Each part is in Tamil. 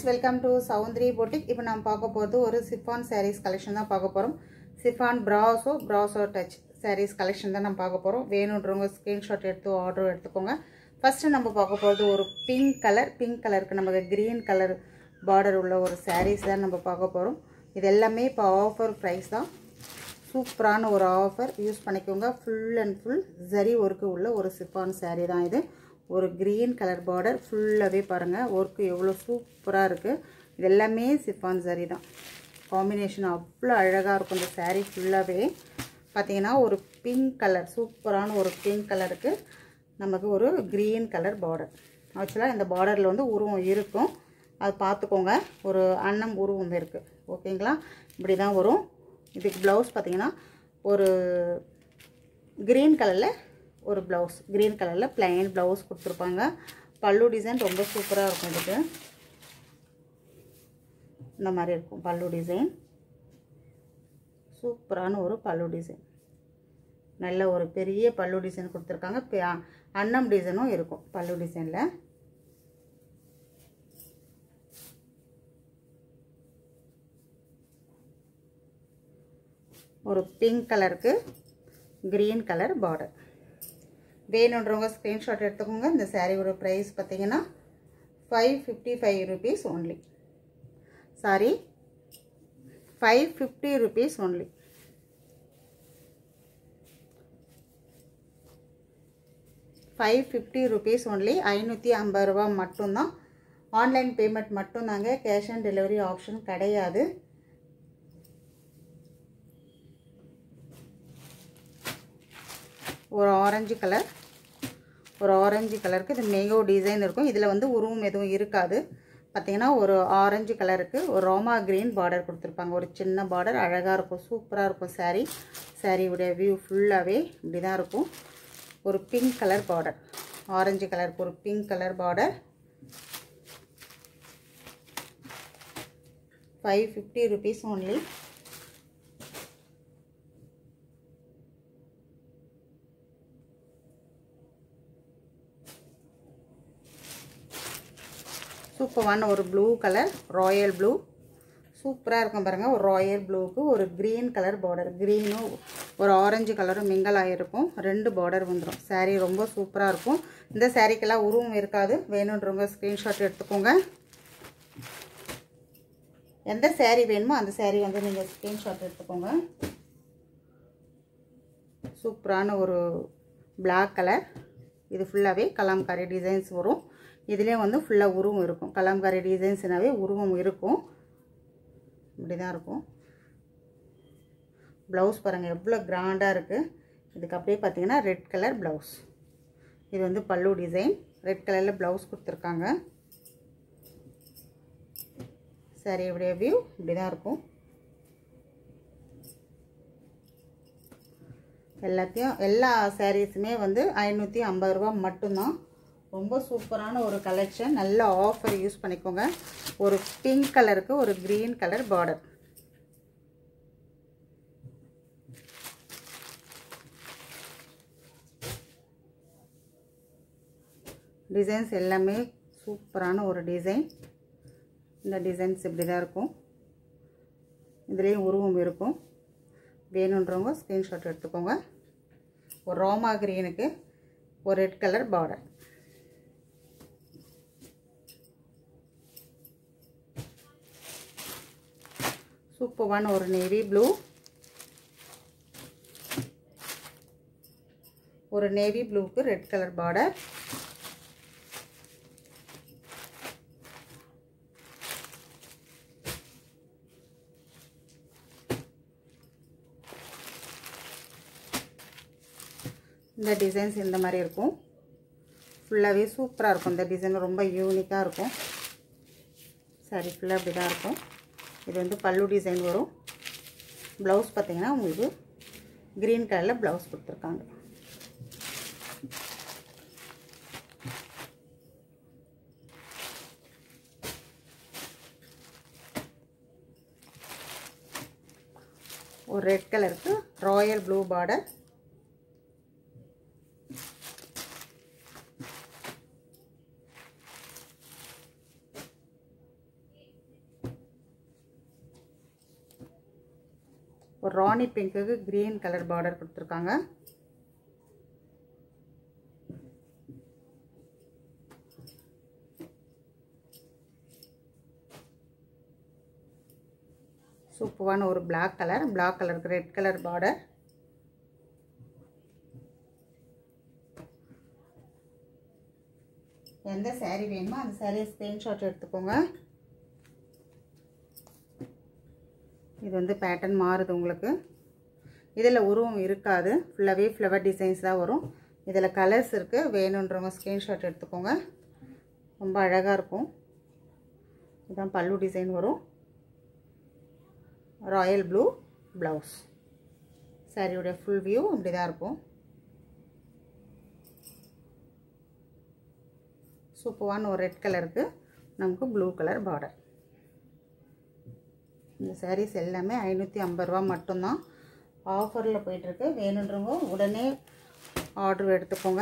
வெல்கம் டு சவுந்தரி பொட்டிக் இப்போ நம்ம பார்க்க போகிறது ஒரு சிஃபான் sarees கலெக்ஷன் தான் பார்க்க போகிறோம் chiffon brasso brasso touch sarees collection தான் நம்ம பார்க்க போகிறோம் வேணுன்றவங்க ஸ்க்ரீன்ஷாட் எடுத்து ஆர்டர் எடுத்துக்கோங்க ஃபஸ்ட்டு நம்ம பார்க்க போகிறது ஒரு பிங்க் கலர் பிங்க் கலருக்கு நமக்கு க்ரீன் கலர் பார்டர் உள்ள ஒரு sarees தான் நம்ம பார்க்க போகிறோம் இது எல்லாமே இப்போ ஆஃபர் ப்ரைஸ் தான் சூப்பரான ஒரு ஆஃபர் யூஸ் பண்ணிக்கோங்க full and full zari work உள்ள ஒரு சிப்பான் saree தான் இது ஒரு க்ரீன் கலர் பார்டர் ஃபுல்லாகவே பாருங்கள் ஒர்க்கு எவ்வளோ சூப்பராக இருக்குது இது எல்லாமே சிப்பான் சரி தான் காம்பினேஷன் அவ்வளோ அழகாக இருக்கும் இந்த saree ஃபுல்லாகவே பார்த்தீங்கன்னா ஒரு பிங்க் கலர் சூப்பரான ஒரு பிங்க் கலருக்கு நமக்கு ஒரு க்ரீன் கலர் பார்டர் ஆக்சுவலாக இந்த பார்டரில் வந்து உருவம் இருக்கும் அது பார்த்துக்கோங்க ஒரு அன்னம் உருவம் இருக்குது ஓகேங்களா இப்படி தான் வரும் இதுக்கு ப்ளவுஸ் பார்த்தீங்கன்னா ஒரு க்ரீன் கலரில் ஒரு ப்ளவுஸ் க்ரீன் கலரில் plain ப்ளவுஸ் கொடுத்துருப்பாங்க பல்லு டிசைன் ரொம்ப சூப்பராக இருக்கும் இதுக்கு இந்த மாதிரி இருக்கும் பல்லு டிசைன் சூப்பரான ஒரு பல்லு டிசைன் நல்ல ஒரு பெரிய பல்லு டிசைன் கொடுத்துருக்காங்க பெ- அன்னம் டிசைனும் இருக்கும் பல்லு டிசைனில் ஒரு பிங்க் கலருக்கு க்ரீன் கலர் பார்டர் வேணுன்றவங்க ஸ்க்ரீன்ஷாட் எடுத்துக்கோங்க இந்த சாரியோட ப்ரைஸ் பார்த்தீங்கன்னா five fifty five rupees only sari five fifty rupees only five fifty rupees only ஐநூற்றி ஐம்பது ரூபா மட்டும்தான் ஆன்லைன் பேமெண்ட் மட்டும்தாங்க கேஷ் ஆன் டெலிவரி ஆப்ஷன் கிடையாது ஒரு ஆரஞ்சு கலர் ஒரு ஆரஞ்சு கலருக்கு இது மேங்கோ டிசைன் இருக்கும் இதில் வந்து உருவம் எதுவும் இருக்காது பார்த்தீங்கன்னா ஒரு ஆரஞ்சு கலருக்கு ஒரு ரோமா க்ரீன் பார்டர் கொடுத்துருப்பாங்க ஒரு சின்ன பார்டர் அழகாக இருக்கும் சூப்பராக இருக்கும் saree சாரியுடைய வியூ ஃபுல்லாகவே இப்படி தான் இருக்கும் ஒரு பிங்க் கலர் பார்டர் ஆரஞ்சு கலருக்கு ஒரு pink colour border five fifty rupees only சூப்பரான ஒரு ப்ளூ கலர் ராயல் ப்ளூ சூப்பராக இருக்கும் பாருங்கள் ஒரு ராயல் ப்ளூவுக்கு ஒரு க்ரீன் கலர் பார்டர் க்ரீனும் ஒரு ஆரஞ்சு கலரும் மிங்கல் ஆகிருக்கும் ரெண்டு பார்டர் வந்துடும் saree ரொம்ப சூப்பராக இருக்கும் இந்த சாரீக்கெல்லாம் உருவம் இருக்காது வேணுன்றவங்க ஸ்க்ரீன்ஷாட் எடுத்துக்கோங்க எந்த saree வேணுமோ அந்த saree வந்து நீங்கள் ஸ்க்ரீன்ஷாட் எடுத்துக்கோங்க சூப்பரான ஒரு Black கலர் இது ஃபுல்லாகவே கலாம்காரி டிசைன்ஸ் வரும் இதுலேயும் வந்து ஃபுல்லாக உருவம் இருக்கும் கலாம்காரி டிசைன்ஸ்னாவே உருவம் இருக்கும் இப்படி தான் இருக்கும் ப்ளவுஸ் பாருங்கள் எவ்வளோ கிராண்டாக இருக்குது இதுக்கு அப்படியே பார்த்தீங்கன்னா ரெட் கலர் ப்ளவுஸ் இது வந்து பல்லு டிசைன் ரெட் கலரில் ப்ளவுஸ் கொடுத்துருக்காங்க சரி இப்படிய வியூ இப்படி தான் இருக்கும் எல்லாத்தையும் எல்லா சாரீஸுமே வந்து ஐநூற்றி ஐம்பது ரூபா மட்டும்தான் ரொம்ப சூப்பரான ஒரு கலெக்ஷன் நல்ல ஆஃபர் யூஸ் பண்ணிக்கோங்க ஒரு பிங்க் கலருக்கு ஒரு க்ரீன் கலர் பார்டர் டிசைன்ஸ் எல்லாமே சூப்பரான ஒரு டிசைன் இந்த டிசைன்ஸ் இப்படி தான் இருக்கும் இதுலேயும் உருவம் இருக்கும் வேணுன்றவங்க ஸ்க்ரீன்ஷாட் எடுத்துக்கோங்க ஒரு ரோமா க்ரீனுக்கு ஒரு ரெட் கலர் பார்டர் சூப்பரான ஒரு நேவி ப்ளூ ஒரு நேவி ப்ளூக்கு ரெட் கலர் பார்டர் இந்த டிசைன்ஸ் இந்த மாதிரி இருக்கும் ஃபுல்லாகவே சூப்பராக இருக்கும் இந்த டிசைன் ரொம்ப யூனிக்காக இருக்கும் சரி ஃபுல்லாக இப்படி தான் இருக்கும் இது வந்து பல்லு டிசைன் வரும் ப்ளவுஸ் பார்த்தீங்கன்னா உங்களுக்கு க்ரீன் கலரில் ப்ளவுஸ் கொடுத்துருக்காங்க ஒரு ரெட் கலருக்கு ராயல் ப்ளூ பார்டர் ராணி பிங்க்குக்கு க்ரீன் கலர் பார்டர் கொடுத்துருக்காங்க சூப்பரான ஒரு பிளாக் கலர் பிளாக் கலருக்கு ரெட் கலர் பார்டர் எந்த சேரீ வேணுமோ அந்த சேரீயை ஸ்க்ரீன்ஷாட் எடுத்துக்கோங்க இது வந்து பேட்டர்ன் மாறுது உங்களுக்கு இதில் உருவம் இருக்காது ஃபுல்லாகவே ஃப்ளவர் டிசைன்ஸ் தான் வரும் இதில் கலர்ஸ் இருக்குது வேணுன்றவங்க ஸ்க்ரீன்ஷாட் எடுத்துக்கோங்க ரொம்ப அழகாக இருக்கும் இதுதான் பல்லு டிசைன் வரும் ராயல் ப்ளூ ப்ளவுஸ் சாரியோடைய ஃபுல் வியூ இப்படி தான் இருக்கும் சூப்பரான ஒரு ரெட் கலருக்கு நமக்கு ப்ளூ கலர் பார்டர் இந்த சாரீஸ் எல்லாமே ஐநூற்றி ஐம்பது ரூபா மட்டும்தான் ஆஃபரில் போயிட்டுருக்கு வேணுன்றவங்க உடனே ஆர்டர் எடுத்துக்கோங்க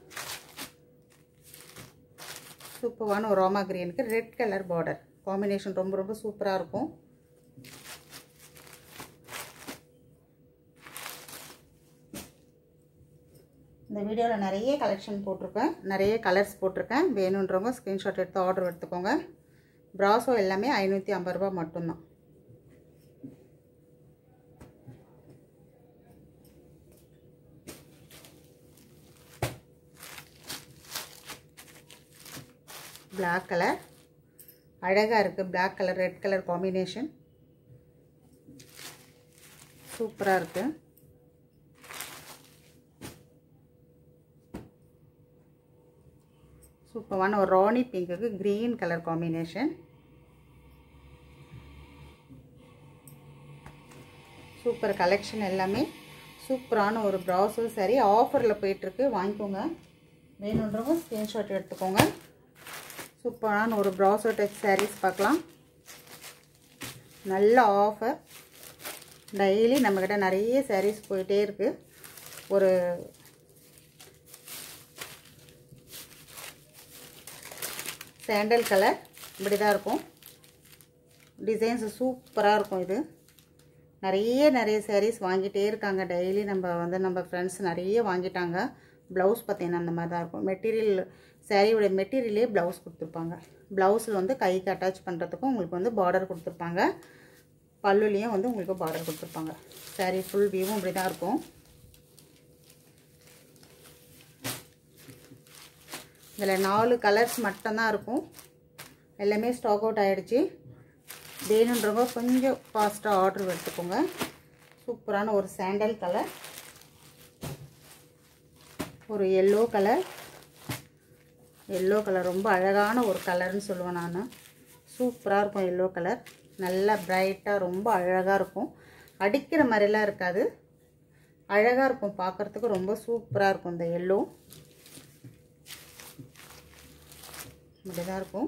சூப்பரான ஒரு ரோமா கிரீனுக்கு ரெட் கலர் பார்டர் காம்பினேஷன் ரொம்ப ரொம்ப சூப்பராக இருக்கும் இந்த வீடியோவில் நிறைய கலெக்ஷன் போட்டிருக்கேன் நிறைய கலர்ஸ் போட்டிருக்கேன் வேணுன்றவங்க ஸ்க்ரீன்ஷாட் எடுத்து ஆர்டர் எடுத்துக்கோங்க ப்ராஸோ எல்லாமே ஐநூற்றி ஐம்பது ரூபா மட்டும்தான் பிளாக் கலர் அழகாக இருக்குது black colour red colour combination சூப்பராக இருக்குது சூப்பரான ஒரு ராணி பிங்க்குக்கு green colour combination super collection எல்லாமே சூப்பரான ஒரு ப்ரௌசர் சரி ஆஃபரில் போயிட்டுருக்கு வாங்கிக்கோங்க வேணுன்றவங்க ஸ்க்ரீன்ஷாட் எடுத்துக்கோங்க சூப்பரான ஒரு ப்ரௌசர் டச் சாரீஸ் பார்க்கலாம் நல்ல ஆஃபர் டெய்லி நம்மக்கிட்ட நிறைய சாரீஸ் போயிட்டே இருக்குது ஒரு சாண்டல் கலர் இப்படி தான் இருக்கும் டிசைன்ஸ் சூப்பராக இருக்கும் இது நிறைய நிறைய சாரீஸ் வாங்கிட்டே இருக்காங்க டெய்லி நம்ம வந்து நம்ம ஃப்ரெண்ட்ஸ் நிறைய வாங்கிட்டாங்க ப்ளவுஸ் பார்த்தீங்கன்னா அந்த மாதிரி தான் இருக்கும் மெட்டீரியல் சாரியோட மெட்டீரியலே ப்ளவுஸ் கொடுத்துருப்பாங்க ப்ளவுஸில் வந்து கைக்கு அட்டாச் பண்ணுறதுக்கும் உங்களுக்கு வந்து பார்டர் கொடுத்துருப்பாங்க பல்லுலேயும் வந்து உங்களுக்கு பார்டர் கொடுத்துருப்பாங்க சாரீ ஃபுல் வியூவும் இப்படி தான் இருக்கும் இதில் நாலு கலர்ஸ் மட்டும்தான் இருக்கும் எல்லாமே ஸ்டாக் அவுட் ஆகிடுச்சு வேணுன்றவங்க கொஞ்சம் ஃபாஸ்ட்டாக ஆர்டர் எடுத்துக்கோங்க சூப்பரான ஒரு சாண்டல் கலர் ஒரு எல்லோ கலர் எல்லோ கலர் ரொம்ப அழகான ஒரு கலர்னு சொல்லுவேன் நான் சூப்பராக இருக்கும் எல்லோ கலர் நல்லா பிரைட்டாக ரொம்ப அழகாக இருக்கும் அடிக்கிற மாதிரிலாம் இருக்காது அழகாக இருக்கும் பார்க்குறதுக்கு ரொம்ப சூப்பராக இருக்கும் இந்த எல்லோ இப்படி தான் இருக்கும்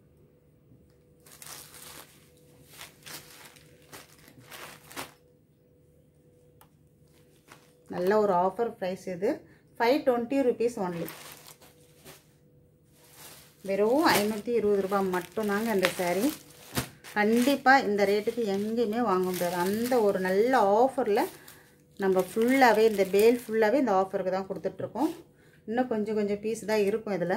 நல்ல ஒரு ஆஃபர் ப்ரைஸ் இது ஃபைவ் டுவெண்ட்டி ருபீஸ் ஒன்லி வெறும் ஐநூற்றி இருபது ரூபாய் மட்டும்தாங்க இந்த சேரீ கண்டிப்பாக இந்த ரேட்டுக்கு எங்கேயுமே வாங்க முடியாது அந்த ஒரு நல்ல ஆஃபரில் நம்ம ஃபுல்லாகவே இந்த பேல் ஃபுல்லாகவே இந்த ஆஃபருக்கு தான் கொடுத்துட்ருக்கோம் இன்னும் கொஞ்சம் கொஞ்சம் பீஸ் தான் இருக்கும் இதில்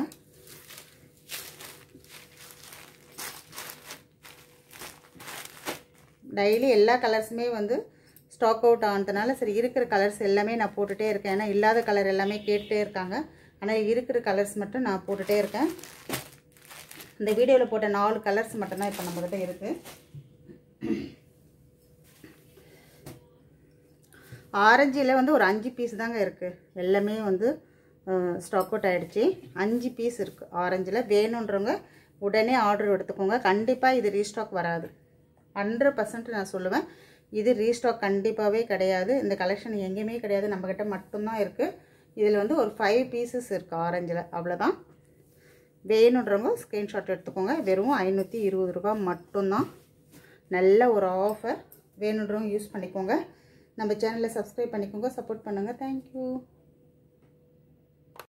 டெய்லி எல்லா கலர்ஸுமே வந்து ஸ்டாக் அவுட் ஆனதுனால சரி இருக்கிற கலர்ஸ் எல்லாமே நான் போட்டுகிட்டே இருக்கேன் ஏன்னா இல்லாத கலர் எல்லாமே கேட்டுகிட்டே இருக்காங்க ஆனால் இருக்கிற கலர்ஸ் மட்டும் நான் போட்டுகிட்டே இருக்கேன் இந்த வீடியோவில் போட்ட நாலு கலர்ஸ் மட்டும்தான் இப்போ நம்மக்கிட்ட இருக்குது ஆரஞ்சில் வந்து ஒரு அஞ்சு பீஸ் தாங்க இருக்குது எல்லாமே வந்து ஸ்டாக் அவுட் ஆகிடுச்சி அஞ்சு பீஸ் இருக்குது ஆரஞ்சில் வேணுன்றவங்க உடனே ஆர்டர் எடுத்துக்கோங்க கண்டிப்பாக இது ரீஸ்டாக் வராது ஹண்ட்ரட் பர்சன்ட் நான் சொல்லுவேன் இது ரீஸ்டாக் கண்டிப்பாகவே கிடையாது இந்த கலெக்ஷன் எங்கேயுமே கிடையாது நம்மக்கிட்ட மட்டும்தான் இருக்குது இதில் வந்து ஒரு ஃபைவ் பீசஸ் இருக்குது ஆரஞ்சில் அவ்வளோதான் வேணுன்றவங்க ஸ்க்ரீன்ஷாட் எடுத்துக்கோங்க வெறும் ஐநூற்றி இருபது ரூபா மட்டும்தான் நல்ல ஒரு ஆஃபர் வேணுன்றவங்க யூஸ் பண்ணிக்கோங்க நம்ம சேனலை சப்ஸ்கிரைப் பண்ணிக்கோங்க சப்போர்ட் பண்ணுங்கள் தேங்க்யூ